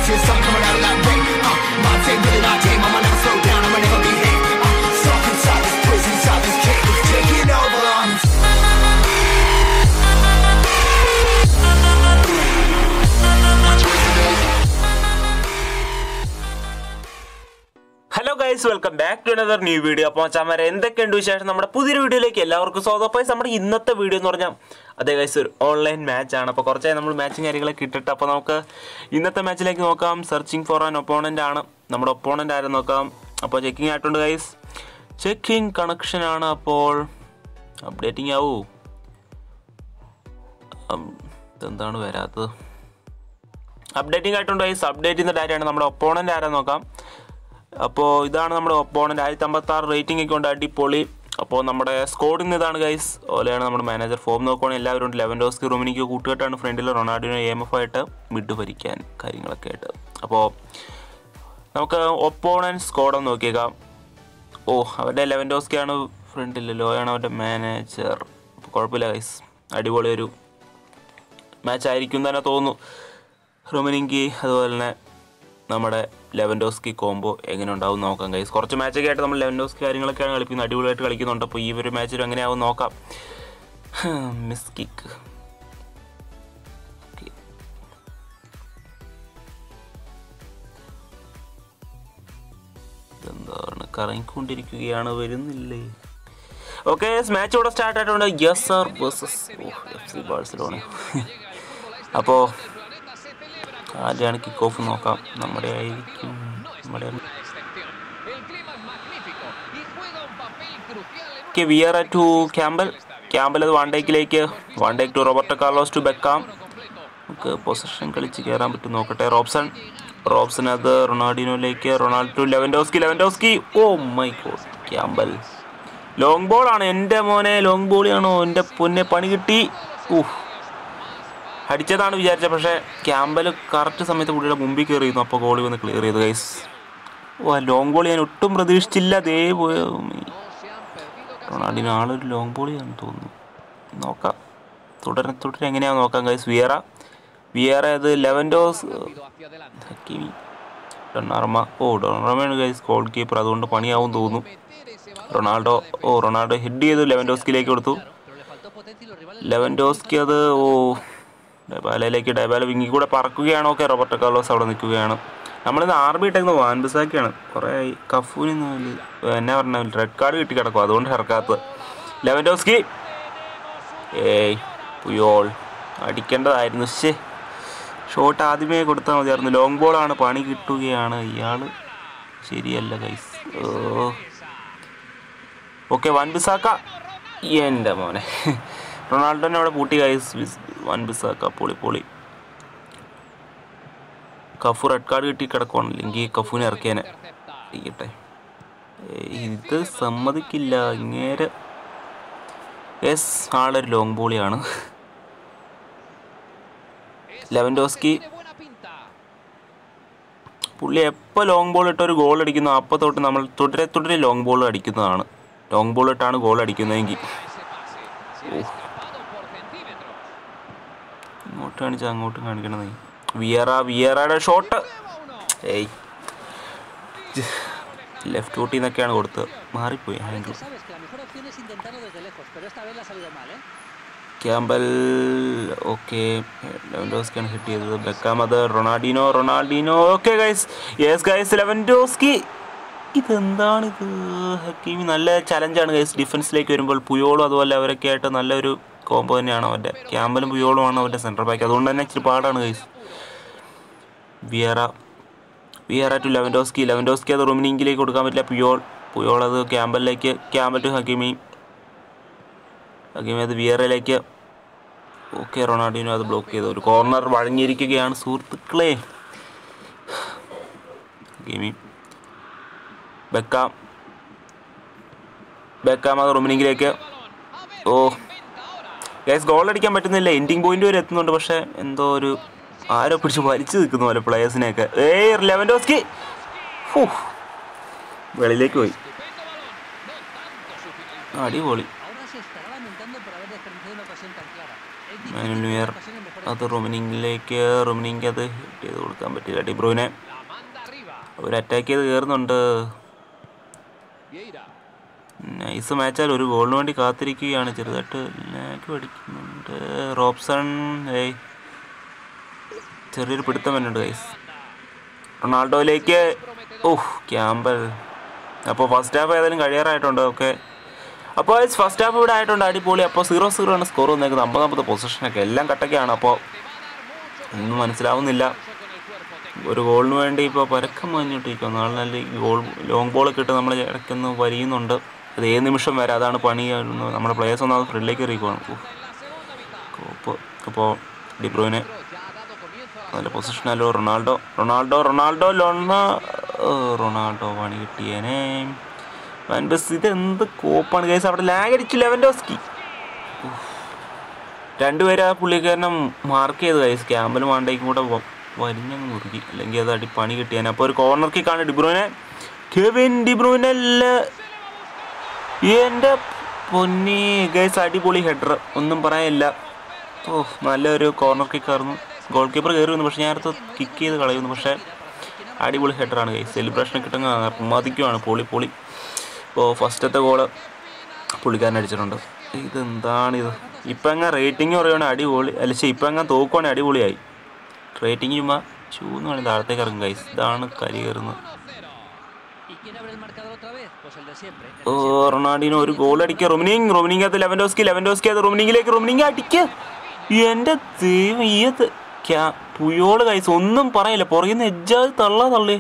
see the sun coming out of that rain. Uh, my team really not tame. I'ma never slow down. I'ma never behave. Uh, stuck inside this prison, inside this cage. It's taking over. I'm hello guys welcome back to another new video അപ്പോൾ ചാമര എന്തൊക്കെയുണ്ട് വിശേഷം നമ്മുടെ പുതിയൊരു വീഡിയോയിലേക്ക് എല്ലാവർക്കും സ്വാഗതം അപ്പോൾ നമ്മുടെ ഇന്നത്തെ വീഡിയോ എന്ന് പറഞ്ഞാൽ അതേ ഗൈസ് ഒരു ഓൺലൈൻ മാച്ചാണ് അപ്പോൾ കുറച്ചായി നമ്മൾ മാച്ചും കാര്യങ്ങളൊക്കെ ഇട്ടിട്ട് അപ്പോൾ നമുക്ക് ഇന്നത്തെ മാച്ചിലേക്ക് നോക്കാം സെർച്ചിങ് ഫോർ ആൻ ഒപ്പോണൻ്റ് ആണ് നമ്മുടെ ഒപ്പോണൻ്റ് ആരും നോക്കാം അപ്പോൾ ചെക്കിംഗ് ആയിട്ടുണ്ട് ഗൈസ് ചെക്കിംഗ് കണക്ഷൻ ആണ് അപ്പോൾ അപ്ഡേറ്റിംഗ് ആവൂ ഉം, ഇതെന്താണ് വരാത്തത് അപ്ഡേറ്റിംഗ് ആയിട്ടുണ്ട് ഗൈസ് അപ്ഡേറ്റ് ചെയ്യുന്ന ഡാറ്റയാണ് നമ്മുടെ ഒപ്പോണൻ്റ് ആരാ നോക്കാം അപ്പോൾ ഇതാണ് നമ്മുടെ ഒപ്പോണൻ്റ് ആയിരത്തി അമ്പത്തി ആറ് റേറ്റിംഗ് ഒക്കെ ഉണ്ട് അടിപൊളി അപ്പോൾ നമ്മുടെ സ്കോഡിൽ നിന്ന് ഇതാണ് ഗൈസ് ഓലെയാണ് നമ്മുടെ മാനേജർ ഫോം നോക്കുവാണെങ്കിൽ എല്ലാവരും ഉണ്ട് ലെവൻ ഡോസ്കി റൂമിനിക്ക് കൂട്ടുകെട്ടാണ് ഫ്രണ്ടിൽ റൊണാൾഡിനോ എം എഫ് ആയിട്ട് മിഡ് ഭരിക്കാൻ കാര്യങ്ങളൊക്കെ ആയിട്ട് അപ്പോൾ നമുക്ക് ഒപ്പോണൻറ്റ് സ്കോഡൊന്ന് നോക്കിയേക്കാം ഓ അവരുടെ ലെവൻ ഡോസ്കിയാണ് ഫ്രണ്ടിൽ ലോയാണ് അവരുടെ മാനേജർ അപ്പോൾ കുഴപ്പമില്ല ഗൈസ് അടിപൊളി ഒരു മാച്ച് ആയിരിക്കും തന്നെ തോന്നുന്നു റൊമിനിങ്കി അതുപോലെ തന്നെ നമ്മുടെ ലെവൻഡോസ്കി കോംബോ എങ്ങനെ ഉണ്ടാവും നോക്കാം കൈസ് കുറച്ച് മാച്ചൊക്കെ ആയിട്ട് നമ്മൾ ലെവൻഡോസ്കി കാര്യങ്ങളൊക്കെയാണ് കളിക്കുന്നത് അടിപൊളിയായിട്ട് കളിക്കുന്നുണ്ട് അപ്പോൾ ഈ ഒരു മാച്ചിൽ എങ്ങനെയാവും നോക്കാം മിസ് കിക്ക് ഇതെന്താണ് കറങ്ങിക്കൊണ്ടിരിക്കുകയാണ് വരുന്നില്ലേ ഓക്കെ മാച്ച് ഇവിടെ സ്റ്റാർട്ട് ആയിട്ടുണ്ട് yes sir versus F C Barcelona അപ്പോൾ ആദ്യമാണ് കിക്ക് ഓഫ് നോക്കാം നമ്മുടെ ആയിരിക്കും നമ്മുടെ വിയർ ടു ക്യാമ്പൽ ക്യാമ്പൽ അത് വൺ ഡേക്കിലേക്ക് Van Dijk to Roberto Carlos to Beckham നമുക്ക് പൊസിഷൻ കളിച്ച് കയറാൻ പറ്റും നോക്കട്ടെ റോബ്സൺ റോബ്സൺ അത് റൊണാൾഡിനോയിലേക്ക് Ronaldo to Lewandowski Lewandowski oh my god Campbell long ball ആണ് എൻ്റെ മോനെ ലോങ് ബോളിയാണോ എൻ്റെ പൊന്നെ പണി കിട്ടി ഊഹ് അടിച്ചതാണ് വിചാരിച്ചത് പക്ഷേ ക്യാമ്പൽ കറക്റ്റ് സമയത്ത് പുള്ളിയുടെ മുമ്പിൽ കയറിയിരുന്നു അപ്പോൾ ഗോളി വന്ന് ക്ലിയർ ചെയ്തു ഗൈസ് ഓ ലോങ് ബോൾ ഞാൻ ഒട്ടും പ്രതീക്ഷിച്ചില്ല ദേ പോയ റൊണാൾഡിന് ആളൊരു ലോങ് ബോളിയാണെന്ന് തോന്നുന്നു നോക്കാം തുടരെ തുടരെ എങ്ങനെയാണെന്ന് നോക്കാം ഗൈസ് വിയറ വിയറ അത് ലെവൻഡോസ് ഹക്കീമി ഡൊണാർമ ഓ ഡൊണാർമയാണ് ഗൈസ് ഗോൾ കീപ്പർ അതുകൊണ്ട് പണിയാവും തോന്നുന്നു റൊണാൾഡോ ഓ റൊണാൾഡോ ഹെഡ് ചെയ്ത് ലെവൻഡോസ്കിലേക്ക് കൊടുത്തു ലെവൻഡോസ്കി അത് ഓ ഡബാലയിലേക്ക് ഡബാല വിങ്ങി കൂടെ പറക്കുകയാണോ ഒക്കെ റോബർട്ടോ കാർലോസ് അവിടെ നിൽക്കുകയാണ് നമ്മളിന്ന് ആർ ബി ഇട്ടേക്കുന്നത് വാൻബിസാക്കിയാണ് കുറേ ഈ കഫൂന് എന്നാ പറഞ്ഞ റെഡ് കാർഡ് കിട്ടി കിടക്കും അതുകൊണ്ട് ഇറക്കാത്തത് ലെവൻഡോസ്കി ഏയ് പുയോൾ അടിക്കേണ്ടതായിരുന്നു ശേ ഷോട്ട് ആദ്യമേ കൊടുത്താൽ മതിയായിരുന്നു ലോങ് ബോളാണ് പണി കിട്ടുകയാണ് ഇയാൾ ശരിയല്ല ഗൈസ് ഓ ഓക്കെ വൻ ബിസാക്ക എൻ്റെ മോനെ റൊണാൾഡോനെ അവിടെ പൂട്ടി ഗൈസ് വൻ ബിസാക്ക പൊളി പൊളി കഫു റെഡ് കാർഡ് കിട്ടി കിടക്കുവാണ് അല്ലെങ്കിൽ കഫുവിനെ ഇറക്കിയേനെ ഇരിക്കട്ടെ ഏയ് ഇത് സമ്മതിക്കില്ല ഇങ്ങേരെ യെസ് ആളൊരു ലോങ് ബോളിയാണ് ലെവൻഡോസ്കി പുള്ളി എപ്പോൾ ലോങ് ബോൾ ഇട്ട് ഒരു ഗോൾ അടിക്കുന്നു അപ്പോൾ തൊട്ട് നമ്മൾ തുടരെ തുടരെ ലോങ് ബോൾ അടിക്കുന്നതാണ് ലോങ് ബോൾ ഇട്ടാണ് ഗോൾ അടിക്കുന്നതെങ്കിൽ ഇങ്ങോട്ട് കാണിച്ചാൽ അങ്ങോട്ട് കാണിക്കണത് വിയറ വിയറയുടെ ഷോട്ട് ഏയ് ലെഫ്റ്റ് ഊട്ടിൽ നിന്നൊക്കെയാണ് കൊടുത്തത് മാറിപ്പോയി ഹാൻഡിൽ Sabes que la mejor opción es intentarlo desde lejos, pero esta vez le ha salido mal, ¿eh? Campbell okay ലെവൻഡോസ്കിയാണ് ഹിറ്റ് ചെയ്തത് ബെക്കാം അത് Ronaldinho Ronaldinho okay guys yes guys Lewandowski ഇതെന്താണിത് ഹക്കീമി നല്ല ചലഞ്ചാണ് ഗൈസ് ഡിഫൻസിലേക്ക് വരുമ്പോൾ പുയോളും അതുപോലെ അവരൊക്കെ ആയിട്ട് നല്ലൊരു കോംബോ തന്നെയാണ് അവൻ്റെ ക്യാമ്പലും പുയോളുമാണ് അവൻ്റെ സെൻട്രൽ ബാക്ക് അതുകൊണ്ട് തന്നെ ഇച്ചിരി പാടാണ് guys Vieira Vieira to Lewandowski Lewandowski അത് റൊമിനിങ്കിലേക്ക് കൊടുക്കാൻ പറ്റില്ല പുയോൾ പുയോൾ അത് ക്യാമ്പലിലേക്ക് ക്യാമ്പൽ ടു ഹക്കീമി ഹക്കീമി അത് വിയറയിലേക്ക് ഓക്കെ റൊണാൾഡിനോ അത് ബ്ലോക്ക് ചെയ്തു ഒരു കോർണർ വഴങ്ങിയിരിക്കുകയാണ് സുഹൃത്തുക്കളെ ഹക്കീമി ബെക്കാം ബെക്കാം അത് റൊമിനിങ്കിലേക്ക് ഓ ഗൈസ് ഗോൾ അടിക്കാൻ പറ്റുന്നില്ല എൻഡിങ് പോയിന്റ് വരെ എത്തുന്നുണ്ട് പക്ഷേ എന്തോ ഒരു ആരോ പിടിച്ച് വലിച്ചു നിൽക്കുന്ന പോലെ പ്ലേയേഴ്സിനെയൊക്കെ ഏയ് ലെവൻഡോസ്കി ഫൂ വെളിയിലേക്ക് പോയി അടിപൊളി Ahora se estará lamentando por haber desperdiciado una ocasión tan clara. Es Manuel difícil Neuer. tener ocasiones mejores അത് റൊമിനിങ്ങിലേക്ക് റൊമിനിങ് അത് ഹിറ്റ് ചെയ്ത് കൊടുക്കാൻ പറ്റില്ല ഡിബ്രൂനെ അവർ അറ്റാക്ക് ചെയ്ത് കയറുന്നുണ്ട് നൈസ് മാച്ചാൽ ഒരു ഗോളിന് വേണ്ടി കാത്തിരിക്കുകയാണ് ചെറുതായിട്ട് ലാഗ് പഠിക്കുന്നുണ്ട് റോബ്സൺ ഏയ് ചെറിയൊരു പിടുത്തം വരുന്നുണ്ട് ഗൈസ് റൊണാൾഡോയിലേക്ക് ഓഹ് ക്യാമ്പൽ അപ്പോൾ ഫസ്റ്റ് ഹാഫ് ഏതായാലും കഴിയാറായിട്ടുണ്ട് ഓക്കെ അപ്പോൾ ഫസ്റ്റ് ഹാഫ് ഇവിടെ ആയിട്ടുണ്ട് അടിപൊളി അപ്പോൾ സീറോ സീറോ ആണ് സ്കോർ വന്നേക്കുന്നത് അമ്പത് അമ്പത് പൊസിഷനൊക്കെ എല്ലാം കട്ടൊക്കെയാണ് അപ്പോൾ ഒന്നും മനസ്സിലാവുന്നില്ല ഒരു ഗോളിന് വേണ്ടി ഇപ്പോൾ പരക്കം മഞ്ഞിട്ടിരിക്കും നാളെ നല്ല ഗോൾ ലോങ് ബോൾ ഇട്ട് നമ്മൾ ഇടയ്ക്കൊന്ന് വലിയുന്നുണ്ട് അത് ഏത് നിമിഷം വരെ അതാണ് പണി നമ്മുടെ പ്ലേയേഴ്സ് ഒന്നും അത് ഫ്രണ്ടിലേക്ക് എറിയിക്കുവാണ് കോപ്പ് അപ്പോൾ ഡിബ്രോയിനെ നല്ല പൊസിഷനല്ലോ റൊണാൾഡോ റൊണാൾഡോ റൊണാൾഡോ ലൊണ ഓ, റൊണാൾഡോ പണി കിട്ടിയേനെ വാൻബസ് ഇത് എന്ത് കോപ്പാണ് കേസ് അവിടെ ലാഗ് അടിച്ചു ലെവൻഡോസ്കി രണ്ടുപേരും ആ പുള്ളിക്കാരനെ മാർക്ക് ചെയ്ത് കൈസ് ക്യാമ്പിൽ മാണ്ടേക്കും കൂടെ വ- വലിഞ്ഞങ്ങ് മുറുകി അല്ലെങ്കിൽ അത് അടി പണി കിട്ടിയാൽ അപ്പോൾ ഒരു കോർണർ കിക്കാണ് ഡിബ്രൂനെ കെവിൻ ഡിബ്രൂനല്ല എൻ്റെ പൊന്നി ഗൈസ് അടിപൊളി ഹെഡർ ഒന്നും പറയാനില്ല ഓ നല്ലൊരു കോർണർ കിക്കായിരുന്നു ഗോൾ കീപ്പർ കയറി വന്നു പക്ഷേ ഞാനടുത്ത് കിക്ക് ചെയ്ത് കളയുന്നു പക്ഷേ അടിപൊളി ഹെഡറാണ് ഗൈസ് സെലിബ്രേഷൻ കിട്ടുന്ന മതിക്കുവാണ് പൊളി പൊളി ഇപ്പോൾ ഫസ്റ്റത്തെ ഗോള് പുള്ളിക്കാരൻ അടിച്ചിട്ടുണ്ട് ഇതെന്താണിത് ഇപ്പം അങ്ങ് റേറ്റിംഗ് പറയുവാണെങ്കിൽ അടിപൊളി അല്ല ശരി ഇപ്പം അങ്ങ് തോക്കുവാണെങ്കിൽ അടിപൊളിയായി റേറ്റിംഗ് ചുമ്മാ ഷൂന്ന് വേണമെങ്കിൽ താഴത്തേക്ക് ഇറങ്ങും ഗൈസ് ഇതാണ് കരി കയറുന്നത് ¿Y quién abre el marcador otra vez? Pues el de siempre. ഓ റൊണാൾഡിനോ ഒരു ഗോൾ അടിക്കുക റൊമിനിങ് റൊമിനിങ് അത് ലെവൻഡോസ്കി ലെവൻഡോസ്കി അത് റൊമിനിങ്ങിലേക്ക് റൊമിനിങ് അടിക്കുക എൻ്റെ ദൈവം ഈ അത് ക്യാ പുയോള് കൈസ് ഒന്നും പറയില്ല പുറകിൽ നിന്ന് എജ്ജാത് തള്ളാ തള്ളേ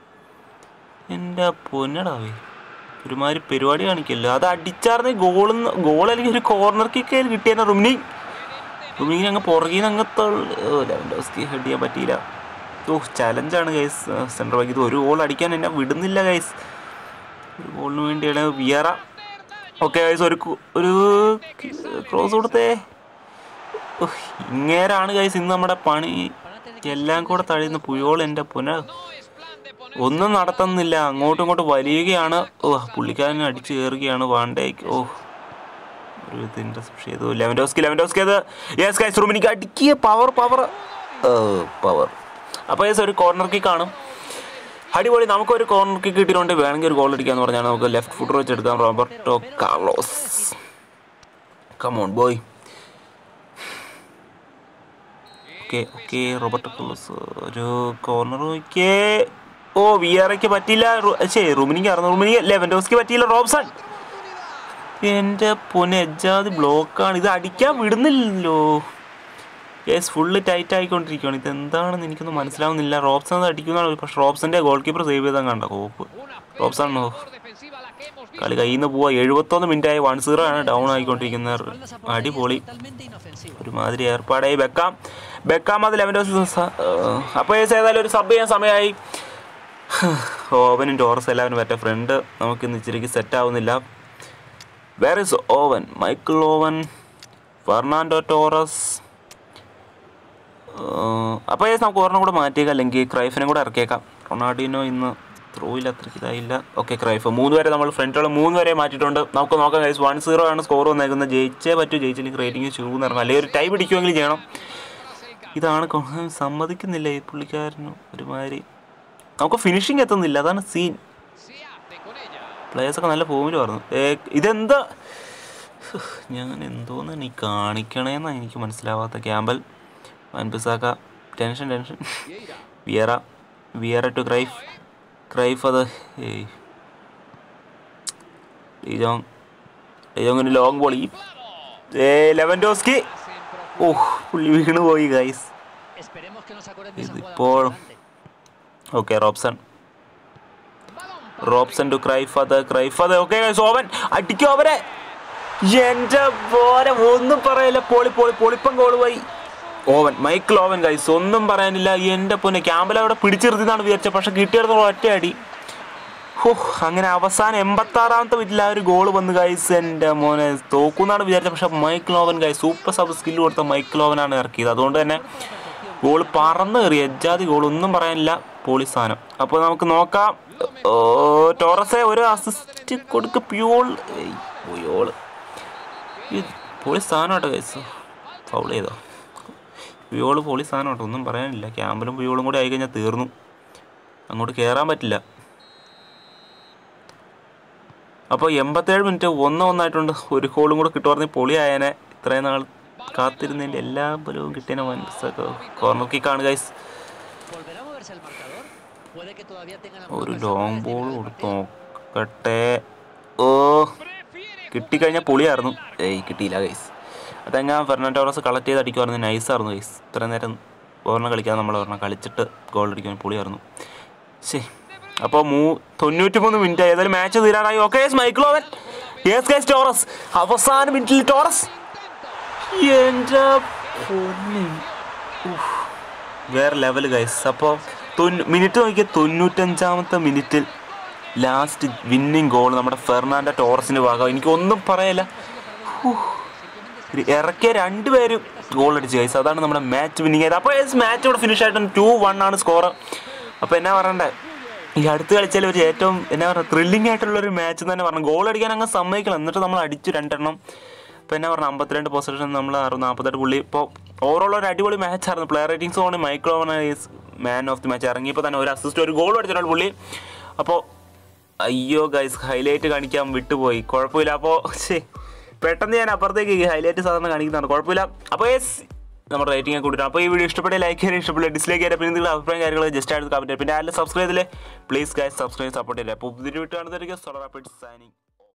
എൻ്റെ പൊന്നടാവേ ഒരുമാതിരി പരിപാടി കാണിക്കല്ലോ അത് അടിച്ചാർന്ന് ഗോൾ ഗോൾ അല്ലെങ്കിൽ ഒരു കോർണർ കിക്കയിൽ കിട്ടിയ റൊമിനിങ് റൊമിനിങ്ങിന് അങ്ങ് പുറകിൽ നിന്ന് അങ്ങ് തള്ളി ഓ ലെവൻഡോസ്കി ഹെഡ് ചെയ്യാൻ പറ്റിയില്ല ഓ ചലഞ്ചാണ് ഗൈസ് സെൻട്രൽ ബാക്ക് ഇത് ഒരു ഗോൾ അടിക്കാൻ എന്നെ വിടുന്നില്ല ഗൈസ് ഒരു ഗോളിന് വേണ്ടിയാണ് വിയറ ഓക്കെ ഗൈസ് ഒരു കു- ഒരു ക്രോസ് കൊടുത്തേ ഉഹ്, ഇങ്ങേരാണ് ഗൈസ് ഇന്ന് നമ്മുടെ പണി എല്ലാം കൂടെ തഴയുന്ന പുയോൾ എൻ്റെ പുന ഒന്നും നടത്തുന്നില്ല അങ്ങോട്ടും ഇങ്ങോട്ടും വലിയുകയാണ് ഓ പുള്ളിക്കാരൻ അടിച്ചു കയറുകയാണ് വാണ്ടേക്ക് ഓ ഒരു ഇത് ഇന്റർസെപ്ഷൻ ചെയ്തു ലെവൻഡോസ്കി ലെവൻഡോസ്കി അത് യെസ് ഗൈസ് റൂമിനിക്ക് അടിക്കുക പവർ പവർ പവർ അപ്പോൾ യെസ് ഒരു കോർണർ കിക്ക് കാണും അടിപൊളി നമുക്കൊരു കോർണർ കിക്ക് കിട്ടിയിട്ടുണ്ട് വേണമെങ്കിൽ ഒരു ഗോൾ അടിക്കാന്ന് പറഞ്ഞാൽ നമുക്ക് ലെഫ്റ്റ് ഫുട്ടർ വെച്ചെടുക്കാം Roberto Carlos come on boy okay okay Roberto Carlos ഒരു കോർണർ നോക്കിയേ ഓ വിയറയ്ക്ക് പറ്റിയില്ല റു- ശ്ശേ റൂമിനിക്ക് ആയിരുന്നു റൂമിനിക്ക് ലെവൻഡോസ്ക്ക് പറ്റിയില്ല റോബ്സൺ എൻ്റെ പൊന്നെ എജ്ജാതി ബ്ലോക്കാണ് ഇത് അടിക്കാൻ വിടുന്നില്ലല്ലോ യെസ് ഫുള്ള് ടൈറ്റ് ആയിക്കൊണ്ടിരിക്കുകയാണ് ഇത് എന്താണെന്ന് എനിക്കൊന്നും മനസ്സിലാവുന്നില്ല റോബ്സൺ അത് അടിക്കുന്നതാണ് പക്ഷേ റോബ്സന്റെ ഗോൾ കീപ്പർ സേവ് ചെയ്താൽ കണ്ട കോപ്പ് റോബ്സൺ ഓ കളി കയ്യിൽ നിന്ന് പോവാ എഴുപത്തൊന്ന് മിനിറ്റ് ആയി വൺ സീറോ ആണ് ഡൗൺ ആയിക്കൊണ്ടിരിക്കുന്നത് അടിപൊളി Totalmente inofensivo. ഒരുമാതിരി ഏർപ്പാടായി ബെക്കാം ബെക്കാം അത് ലെവൻ അപ്പോൾ ഏതായാലും ഒരു സബ് ചെയ്യാൻ സമയമായി ഓവനും ടോറസ് എല്ലാവരും പറ്റ ഫ്രണ്ട് നമുക്കിന്ന് ഇച്ചിരിക്ക് സെറ്റ് ആവുന്നില്ല where is Owen Michael Owen Fernando Torres അപ്പോൾ നമുക്ക് ഒരെണ്ണം കൂടെ മാറ്റിയേക്കാം അല്ലെങ്കിൽ ക്രൈഫിനെ കൂടെ ഇറക്കിയേക്കാം റൊണാൾഡിനോ ഇന്ന് ത്രോയിൽ അത്രയ്ക്ക് ഇതായില്ല ഓക്കെ ക്രൈഫ് മൂന്ന് വരെ നമ്മൾ ഫ്രണ്ടിലുള്ള മൂന്ന് വരെ മാറ്റിയിട്ടുണ്ട് നമുക്ക് നോക്കാം കഴിച്ച് വൺ സീറോ ആണ് സ്കോർ വന്നേക്കുന്നത് ജയിച്ചേ പറ്റൂ ജയിച്ചില്ലെങ്കിൽ റേറ്റിംഗ് ചൂന്ന് ഇറങ്ങും അല്ലെങ്കിൽ ഒരു ടൈം പിടിക്കുമെങ്കിലും ചെയ്യണം ഇതാണ് കൊ- സമ്മതിക്കുന്നില്ല ഈ പുള്ളിക്കാരന് ഒരുമാതിരി നമുക്ക് ഫിനിഷിങ് എത്തുന്നില്ല അതാണ് സീൻ പ്ലേയേഴ്സൊക്കെ നല്ല ഫോമിൽ പറഞ്ഞു ഏ ഇതെന്താ ഞാൻ എന്തോന്നാണ് ഈ കാണിക്കണേന്നാണ് എനിക്ക് മനസ്സിലാവാത്ത ക്യാമ്പൽ വൻപിസാക്ക tension tension Vieira Vieira to Cruyff Cruyff അത് ഏയ് ഡിജോങ് ഡിജോങ്ങിന് ലോങ് ബോൾ ഈ ഏ ലെവൻഡോസ്കി ഓഹ് പുള്ളി വീണ് പോയി guys Esperemos que nos acuerden de esa jugada ഇതിപ്പോൾ más adelante. Okay Robson Robson to Cruyff അത് ക്രൈഫ് അത് ഓക്കെ സോവൻ അടിക്കും അവരെ എന്റെ പോരെ ഒന്നും പറയില്ല പോളി പോളി പൊളിപ്പം ഗോൾ പോയി ഓവൻ മൈക്കിൾ ഓവൻ ഗൈസ് ഒന്നും പറയാനില്ല എൻ്റെ പൊന്നെ ക്യാമ്പിൽ അവിടെ പിടിച്ചിരുത്തിന്നാണ് വിചാരിച്ചത് പക്ഷെ കിട്ടിയെടുത്തോളം ഒറ്റ അടി ഹോ അങ്ങനെ അവസാനം എൺപത്തി ആറാമത്തെ വീട്ടിൽ ആ ഒരു ഗോൾ വന്ന് ഗൈസ് എൻ്റെ മോനെ തോക്കുന്നാണ് വിചാരിച്ചത് പക്ഷെ Michael Owen guys super sub skill കൊടുത്ത മൈക്കിൾ ഓവനാണ് ഇറക്കിയത് അതുകൊണ്ട് തന്നെ ഗോൾ പറന്ന് കയറി എജ്ജാതി ഗോൾ ഒന്നും പറയാനില്ല പോളി സാധനം അപ്പോൾ നമുക്ക് നോക്കാം ഓ ടോറസെ ഒരു അസിസ്റ്റ് കൊടുക്ക് പ്യൂൾ ഏയ്, പ്യൂൾ ഈ പോളി സാധനം കേട്ടോ ഗൈസ് ഫൗൾ ചെയ്തോ പുയോള് പൊളി സാധനം കേട്ടോ ഒന്നും പറയാനില്ല ക്യാമ്പിലും പുയോളും കൂടി ആയി കഴിഞ്ഞാൽ തീർന്നു അങ്ങോട്ട് കയറാൻ പറ്റില്ല അപ്പോൾ എൺപത്തേഴ് മിനിറ്റ് ഒന്ന് ഒന്നായിട്ടുണ്ട് ഒരു കോളും കൂടെ കിട്ടുമായിരുന്നെങ്കിൽ പൊളിയായനെ ഇത്രയും നാൾ കാത്തിരുന്നതിൻ്റെ എല്ലാ ബലവും കിട്ടിയതിനെ മനസ്സൊക്കെ കോർണർ കിക്കാണ് guys ¿Volverá a moverse el marcador? Puede que todavía tengan alguna ഒരു ocasión long para ball llegar al കൊടുത്ത് partido. നോക്കട്ടെ ഓ കിട്ടിക്കഴിഞ്ഞാൽ പൊളിയായിരുന്നു ഏയ് കിട്ടിയില്ല ഗൈസ് അതെങ്ങാ ഫെർണാൻഡോ ടോറസ് കളക്ട് ചെയ്ത് അടിക്കുമായിരുന്നു നൈസായിരുന്നു ഗൈസ് ഇത്രയും നേരം ഓർമ്മ കളിക്കാതെ നമ്മൾ പറഞ്ഞാൽ കളിച്ചിട്ട് ഗോൾ അടിക്കാൻ പൊളിയായിരുന്നു ശരി അപ്പോൾ മൂ തൊണ്ണൂറ്റി മൂന്ന് മിനിറ്റ് ഏതായാലും മാച്ച് തീരാറായി okay Michael Owen yes guys Torres അവസാന മിനിറ്റിൽ ടോറസ് എൻ്റെ പൊന്നെ. ഉഫ്. വേറെ ലെവൽ ഗൈസ് അപ്പോൾ മിനിറ്റ് നോക്കിയാൽ തൊണ്ണൂറ്റഞ്ചാമത്തെ മിനിറ്റിൽ ലാസ്റ്റ് വിന്നിങ് ഗോൾ നമ്മുടെ ഫെർണാൻഡോ ടോറസിൻ്റെ ഭാഗം എനിക്കൊന്നും പറയല്ല ഇറക്കിയ രണ്ടുപേരും ഗോൾ അടിച്ച് ഗൈസ് അതാണ് നമ്മുടെ മാച്ച് വിന്നിങ് ആയത് അപ്പോൾ മാച്ച് ഇവിടെ ഫിനിഷ് ആയിട്ട് ടു വൺ ആണ് സ്കോർ അപ്പോൾ എന്നാ പറയണ്ടേ ഈ അടുത്ത് കളിച്ചാൽ ഒരു ഏറ്റവും എന്നാ പറയുക ത്രില്ലിംഗ് ആയിട്ടുള്ള ഒരു മാച്ച് തന്നെ പറഞ്ഞു ഗോൾ അടിക്കാൻ അങ്ങ് സമ്മതിക്കണം എന്നിട്ട് നമ്മൾ അടിച്ചു രണ്ടെണ്ണം ഇപ്പോൾ എന്നാ പറഞ്ഞാൽ അമ്പത്തിരണ്ട് പൊസിഷൻ നമ്മൾ അറു നാൽപ്പത്തെട്ട് പുള്ളി ഇപ്പോൾ ഓവറോൾ ഒരു അടിപൊളി മാച്ച് ആയിരുന്നു പ്ലെയർ റേറ്റിംഗ്സ് കൊണ്ട് Michael Owen is man of the match ഇറങ്ങിയപ്പോൾ തന്നെ ഒരു അസിസ്റ്റ് ഒരു ഗോൾ അടിച്ചിട്ടുണ്ട് പുള്ളി അപ്പോൾ അയ്യോ ഗൈസ് ഹൈലൈറ്റ് കാണിക്കാൻ വിട്ടുപോയി കുഴപ്പമില്ല അപ്പോൾ ശേ പെട്ടെന്ന് ഞാൻ അപ്പുറത്തേക്ക് ഹൈലൈറ്റ് സാധാരണ കാണിക്കുന്നതാണ് കുഴപ്പമില്ല അപ്പോൾ യെസ് നമ്മുടെ റേറ്റിംഗ് കൂട്ടിയിട്ട് അപ്പോൾ ഈ വീഡിയോ ഇഷ്ടപ്പെട്ട ലൈക്ക് ചെയ്യാൻ ഇഷ്ടപ്പെട്ട ഡിസ്ലൈക്ക് ചെയ്യാൻ പിന്നെ നിങ്ങളുടെ അഭിപ്രായം കാര്യങ്ങൾ ജസ്റ്റ് ആയിട്ട് കമൻറ്റ് പ്ലീസ് ഗൈസ് സബ്സ്ക്രൈബ് ചെയ്തില്ലേ പ്ലീസ് ഗൈസ് സബ്സ്ക്രൈബ് സപ്പോർട്ട് ചെയ്യില്ല അപ്പോൾ പുതിയ വീട്ട് കാണുന്നതായിരിക്കും സോളർ അപ്പേറ്റ് സൈനിങ്